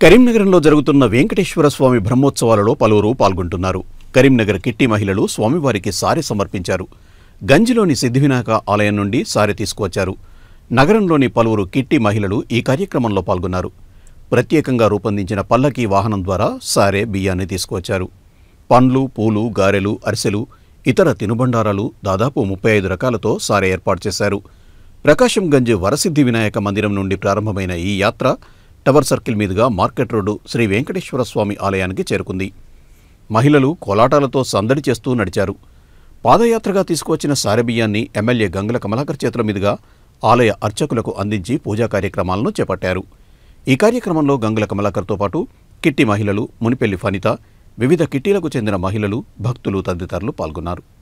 కరీంనగరంలో జరుగుతున్న వెంకటేశ్వర స్వామి బ్రహ్మోత్సవాలలో పలువురు పాల్గొంటున్నారు కరీంనగర్ కిట్టి మహిళలు స్వామివారికి సారె సమర్పించారు గంజిలోని సిద్ధివినాయక ఆలయం నుండి సారె తీసుకువచ్చారు నగరంలోని పలువురు కిట్టి మహిళలు ఈ కార్యక్రమంలో పాల్గొన్నారు ప్రత్యేకంగా రూపొందించిన పల్లకీ వాహనం ద్వారా సారె బియ్యాన్ని తీసుకువచ్చారు పండ్లు పూలు గారెలు అరిసెలు ఇతర తినుబండారాలు దాదాపు ముప్పై ఐదు రకాలతో సారె ఏర్పాటు చేశారు ప్రకాశం గంజ్ వరసిద్ధి వినాయక మందిరం నుండి ప్రారంభమైన ఈ యాత్ర టవర్ సర్కిల్ మీదుగా మార్కెట్ రోడ్డు శ్రీ వెంకటేశ్వర స్వామి ఆలయానికి చేరుకుంది మహిళలు కోలాటాలతో సందడి చేస్తూ నడిచారు పాదయాత్రగా తీసుకువచ్చిన సారెబియ్యాన్ని ఎమ్మెల్యే గంగుల కమలాకర్ చేతుల మీదుగా ఆలయ అర్చకులకు అందించి పూజా కార్యక్రమాలను చేపట్టారు ఈ కార్యక్రమంలో గంగుల కమలాకర్తో పాటు కిట్టి మహిళలు మునిపెల్లి ఫనిత వివిధ కిట్టీలకు చెందిన మహిళలు భక్తులు తదితరులు పాల్గొన్నారు